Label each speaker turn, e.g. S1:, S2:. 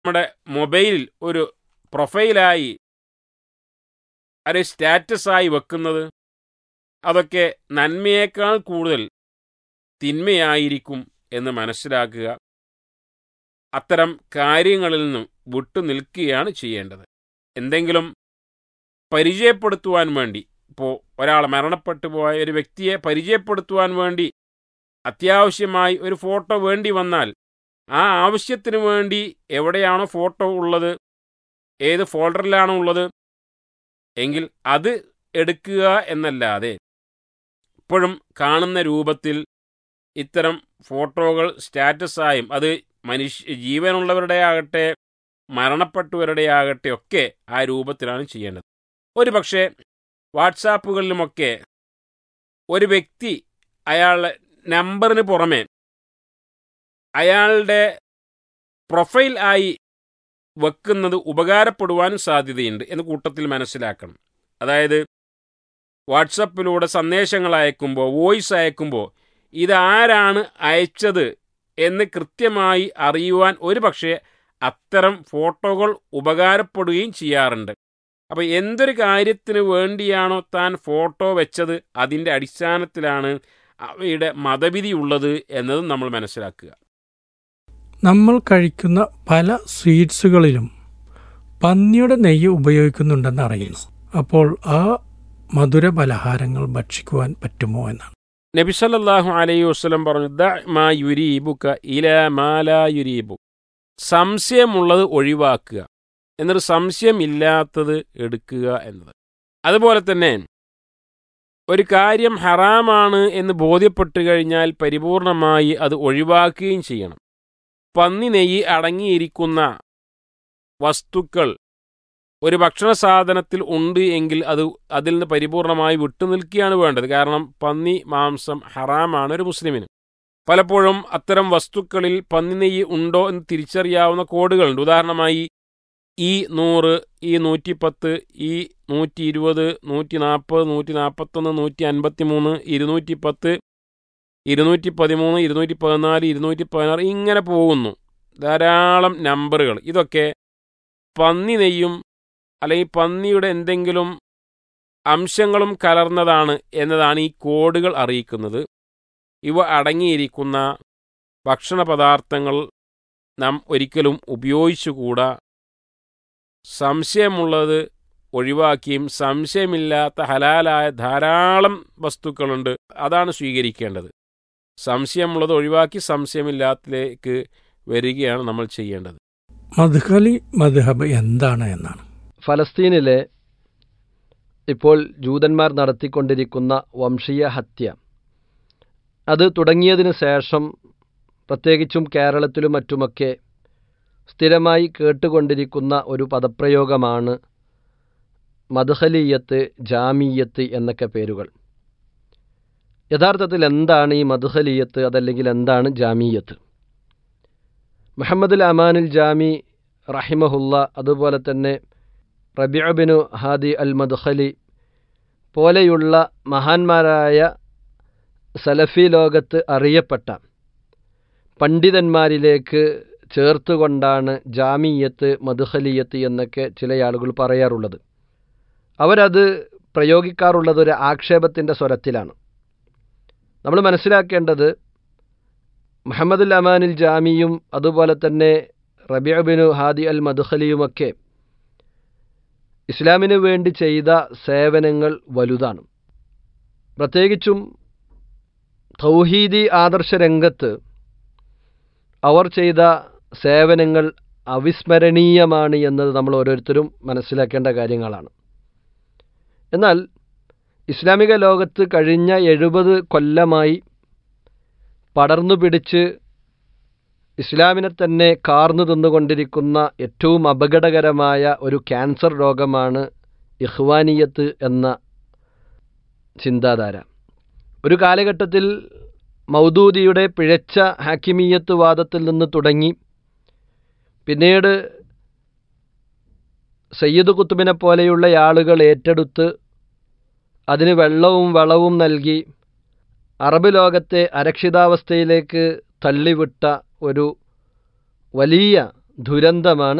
S1: നമ്മുടെ മൊബൈലിൽ ഒരു പ്രൊഫൈലായി ഒരു സ്റ്റാറ്റസായി വെക്കുന്നത് അതൊക്കെ നന്മയേക്കാൾ കൂടുതൽ തിന്മയായിരിക്കും എന്ന് മനസ്സിലാക്കുക അത്തരം കാര്യങ്ങളിൽ നിന്നും വിട്ടു നിൽക്കുകയാണ് ചെയ്യേണ്ടത് എന്തെങ്കിലും പരിചയപ്പെടുത്തുവാൻ വേണ്ടി ഇപ്പോൾ ഒരാൾ മരണപ്പെട്ടു പോയ ഒരു വ്യക്തിയെ പരിചയപ്പെടുത്തുവാൻ വേണ്ടി അത്യാവശ്യമായി ഒരു ഫോട്ടോ വേണ്ടി വന്നാൽ ആ ആവശ്യത്തിന് വേണ്ടി എവിടെയാണോ ഫോട്ടോ ഉള്ളത് ഏത് ഫോൾഡറിലാണോ ഉള്ളത് എങ്കിൽ അത് എടുക്കുക എന്നല്ലാതെ ഇപ്പോഴും കാണുന്ന രൂപത്തിൽ ഇത്തരം ഫോട്ടോകൾ സ്റ്റാറ്റസായും അത് മനുഷ്യ ജീവനുള്ളവരുടെ ആകട്ടെ മരണപ്പെട്ടവരുടെ ആകട്ടെ ഒക്കെ ആ രൂപത്തിലാണ് ചെയ്യേണ്ടത് ഒരു പക്ഷേ വാട്സാപ്പുകളിലുമൊക്കെ ഒരു വ്യക്തി അയാളുടെ നമ്പറിന് പുറമെ അയാളുടെ പ്രൊഫൈൽ ആയി വെക്കുന്നത് ഉപകാരപ്പെടുവാനും സാധ്യതയുണ്ട് എന്ന് കൂട്ടത്തിൽ മനസ്സിലാക്കണം അതായത് വാട്സപ്പിലൂടെ സന്ദേശങ്ങൾ അയക്കുമ്പോൾ വോയിസ് അയക്കുമ്പോൾ ഇതാരാണ് അയച്ചത് എന്ന് കൃത്യമായി അറിയുവാൻ ഒരു പക്ഷേ അത്തരം ഫോട്ടോകൾ ഉപകാരപ്പെടുകയും ചെയ്യാറുണ്ട് അപ്പോൾ എന്തൊരു കാര്യത്തിന് വേണ്ടിയാണോ താൻ ഫോട്ടോ വെച്ചത് അതിൻ്റെ അടിസ്ഥാനത്തിലാണ് അവയുടെ മതവിധി ഉള്ളത് എന്നതും നമ്മൾ മനസ്സിലാക്കുക
S2: നമ്മൾ കഴിക്കുന്ന പല സ്വീറ്റ്സുകളിലും പന്നിയുടെ നെയ്യ് ഉപയോഗിക്കുന്നുണ്ടെന്ന് അറിയുന്നു അപ്പോൾ ആ മധുര പലഹാരങ്ങൾ ഭക്ഷിക്കുവാൻ പറ്റുമോ എന്നാണ്
S1: നബി സല്ലല്ലാഹു അലൈഹി വസല്ലം പറഞ്ഞു ദ മാ യുരീബുക ഇല മാലാ യുരീബു സംശയമുള്ളത് ഒഴിവാക്കുക എന്നിട്ട് സംശയമില്ലാത്തത് എടുക്കുക എന്നത് അതുപോലെ തന്നെ ഒരു കാര്യം ഹറാമാണ് എന്ന് ബോധ്യപ്പെട്ടു കഴിഞ്ഞാൽ പരിപൂർണമായി അത് ഒഴിവാക്കുകയും ചെയ്യണം പന്നി നെയ്യ് അടങ്ങിയിരിക്കുന്ന വസ്തുക്കൾ ഒരു ഭക്ഷണ സാധനത്തിൽ ഉണ്ട് എങ്കിൽ അത് അതിൽ നിന്ന് പരിപൂർണമായി വിട്ടുനിൽക്കുകയാണ് വേണ്ടത് കാരണം പന്നി മാംസം ഹറാമാണ് ഒരു മുസ്ലിമിന് പലപ്പോഴും അത്തരം വസ്തുക്കളിൽ പന്നി നെയ്യ് ഉണ്ടോ എന്ന് തിരിച്ചറിയാവുന്ന കോഡുകളുണ്ട് ഉദാഹരണമായി ഈ നൂറ് ഈ നൂറ്റിപ്പത്ത് ഈ നൂറ്റി ഇരുപത് നൂറ്റി നാൽപ്പത് നൂറ്റി നാൽപ്പത്തൊന്ന് നൂറ്റി അൻപത്തി മൂന്ന് ഇരുന്നൂറ്റി പത്ത് ഇരുന്നൂറ്റി പതിമൂന്ന് ഇരുന്നൂറ്റി പതിനാല് ഇരുന്നൂറ്റി പതിനാറ് ഇങ്ങനെ പോകുന്നു ധാരാളം നമ്പറുകൾ ഇതൊക്കെ പന്നി നെയ്യും അല്ലെങ്കിൽ പന്നിയുടെ എന്തെങ്കിലും അംശങ്ങളും കലർന്നതാണ് എന്നതാണ് ഈ കോഡുകൾ അറിയിക്കുന്നത് ഇവ അടങ്ങിയിരിക്കുന്ന ഭക്ഷണ പദാർത്ഥങ്ങൾ നാം ഒരിക്കലും ഉപയോഗിച്ചുകൂടാ സംശയമുള്ളത് ഒഴിവാക്കിയും സംശയമില്ലാത്ത ഹലാലായ ധാരാളം വസ്തുക്കളുണ്ട് അതാണ് സ്വീകരിക്കേണ്ടത് സംശയമുള്ളത് ഒഴിവാക്കി സംശയമില്ലാത്തതിലേക്ക് വരികയാണ് നമ്മൾ ചെയ്യേണ്ടത്
S2: മധുഹലി മദ്ഹബ് എന്താണ് എന്നാണ്
S3: ഫലസ്തീനിലെ ഇപ്പോൾ ജൂതന്മാർ നടത്തിക്കൊണ്ടിരിക്കുന്ന വംശീയ ഹത്യ അത് തുടങ്ങിയതിന് ശേഷം പ്രത്യേകിച്ചും കേരളത്തിലും മറ്റുമൊക്കെ സ്ഥിരമായി കേട്ടുകൊണ്ടിരിക്കുന്ന ഒരു പദപ്രയോഗമാണ് മദ്ഹലീയത്ത് ജാമീയത്ത് എന്നൊക്കെ പേരുകൾ യഥാർത്ഥത്തിൽ എന്താണ് ഈ മദ്ഹലീയത്ത് അതല്ലെങ്കിൽ എന്താണ് ജാമീയത്ത് മുഹമ്മദുൽ അമാനുൽ ജാമി റഹിമഹുല്ല അതുപോലെ തന്നെ റബിഅബിനു ഹാദി അൽ മദ്ഹലി പോലെയുള്ള മഹാന്മാരായ സലഫി ലോകത്ത് അറിയപ്പെട്ട പണ്ഡിതന്മാരിലേക്ക് ചേർത്തുകൊണ്ടാണ് ജാമീയത്ത് മധുഹലിയത്ത് എന്നൊക്കെ ചില ആളുകൾ പറയാറുള്ളത് അവരത് പ്രയോഗിക്കാറുള്ളത് ഒരു ആക്ഷേപത്തിൻ്റെ സ്വരത്തിലാണ് നമ്മൾ മനസ്സിലാക്കേണ്ടത് മുഹമ്മദുൽ അമാനുൽ ജാമിയും അതുപോലെ തന്നെ റബിഅബിനു ഹാദി അൽ മധുഹലിയുമൊക്കെ ഇസ്ലാമിന് വേണ്ടി ചെയ്ത സേവനങ്ങൾ വലുതാണ് പ്രത്യേകിച്ചും തൗഹീദി ആദർശ രംഗത്ത് അവർ ചെയ്ത സേവനങ്ങൾ അവിസ്മരണീയമാണ് എന്നത് നമ്മൾ ഓരോരുത്തരും മനസ്സിലാക്കേണ്ട കാര്യങ്ങളാണ് എന്നാൽ ഇസ്ലാമിക ലോകത്ത് കഴിഞ്ഞ എഴുപത് കൊല്ലമായി പടർന്നു പിടിച്ച് ഇസ്ലാമിനെ തന്നെ കാർന്നു തിന്നുകൊണ്ടിരിക്കുന്ന ഏറ്റവും അപകടകരമായ ഒരു ക്യാൻസർ രോഗമാണ് ഇഹ്വാനിയത്ത് എന്ന ചിന്താധാര ഒരു കാലഘട്ടത്തിൽ മൗദൂദിയുടെ പിഴച്ച ഹാക്കിമീയത്ത് വാദത്തിൽ നിന്ന് തുടങ്ങി പിന്നീട് സയ്യിദ് കുത്തുബിനെ പോലെയുള്ള ആളുകൾ ഏറ്റെടുത്ത് അതിന് വെള്ളവും വളവും നൽകി അറബ് ലോകത്തെ അരക്ഷിതാവസ്ഥയിലേക്ക് തള്ളിവിട്ട ഒരു വലിയ ദുരന്തമാണ്